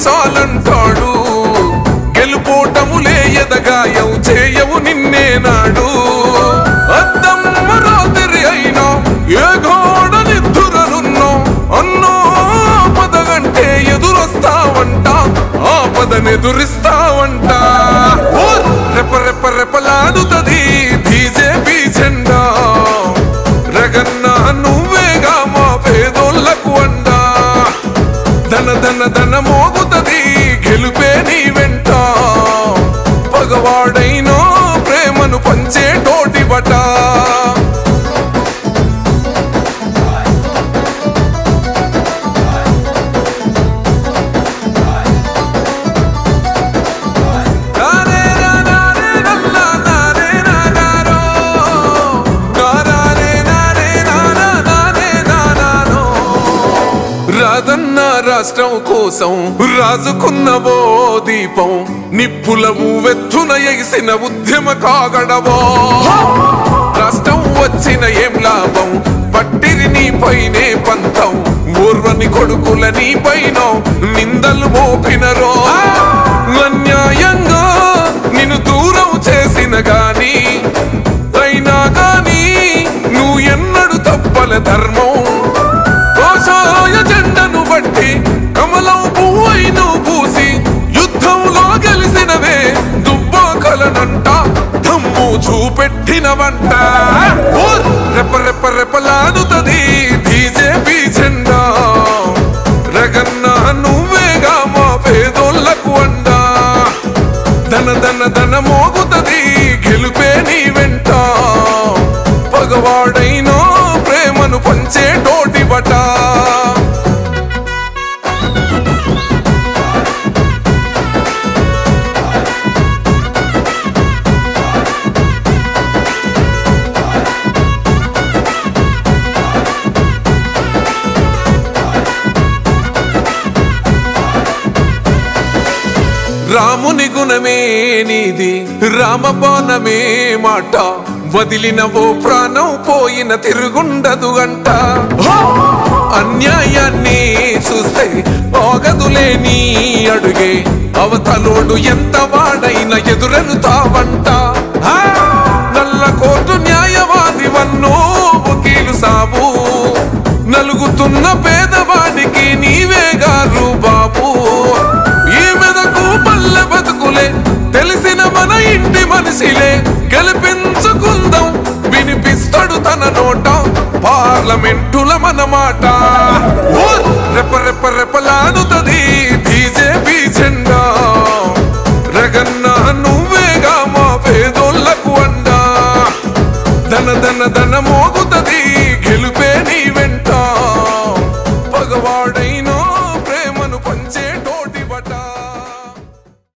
చాలంటాడు గెలుపోటములే ఎదగాయవు చేయవు నిన్నే నాడు అద్దమ్మ రాత్రి అయినా ఏ గోడ నిద్దురనున్నో అన్నో పదగంటే ఎదురొస్తావంట ఆ పదనెదురిస్తావంట ఓ! రెప రెప రెపలాడుతది బీజేపీ జెండా రగన్న నువ్వేగా మా పేదోళ్ళకు అండా ధన ధన ధన మోగుతది గెలుపే నీ వెంట పగవాడైనో ప్రేమను పంచే తోటి బట నారే నా నారే నల్లా నారే నా నారో. నారారే నారే నానా నారే నా నానో. రాదన్న రాష్ట్రం కోసం రాజుకున్నవో దీపం నిప్పుల వెత్తున ఎగిసిన ఉద్యమ కాగడవో రాష్ట్రం వచ్చిన ఏం లాభం పట్టిరి నీ పైనే పంతం ఊర్వని కొడుకుల నీ పైన నిందలు మోపినరో అన్యాయంగా నిన్ను దూరం చేసిన గాని అయినా గాని నువ్వు ఎన్నడు తప్పల ధర్మం వ్యవసాయ జెండను బట్టి కమలం పువ్వై నువ్వు పూసి యుద్ధంలో గెలిసినవే దుబ్బాకలనంట దమ్ము చూపెట్టినవంట ఓ! రెప రెప రెపలాడుతది బీజేపీ జెండా రగన్న నువ్వేగా మా పేదోళ్ళకు అండా ధన ధన ధన మోగుతది గెలుపే నీ వెంట పగవాడైనో ప్రేమను పంచే తోటి బట రాముని గుణమే నీది రామబాణమే మాట వదిలిన ఓ ప్రాణం పోయిన తిరుగుండదు గంట హో! అన్యాయాన్ని చూస్తే ఆగదులే నీ అడుగే అవతలోడు ఎంత వాడైన ఎదురను తావంట హా! నల్ల కోర్టు న్యాయవాది వన్నో వకీలు సాబు నలుగుతున్న పేదవాడికి నీవేగారు బాబు ఈ మెదకు పల్లె బతుకులే తెలిసిన మన ఇంటి మనిషిలే గెలిపించుకుందాం వినిపిస్తాడు తన నోట పార్లమెంటుల మన మాట ఓ! రెప రెప రెపలాడుతది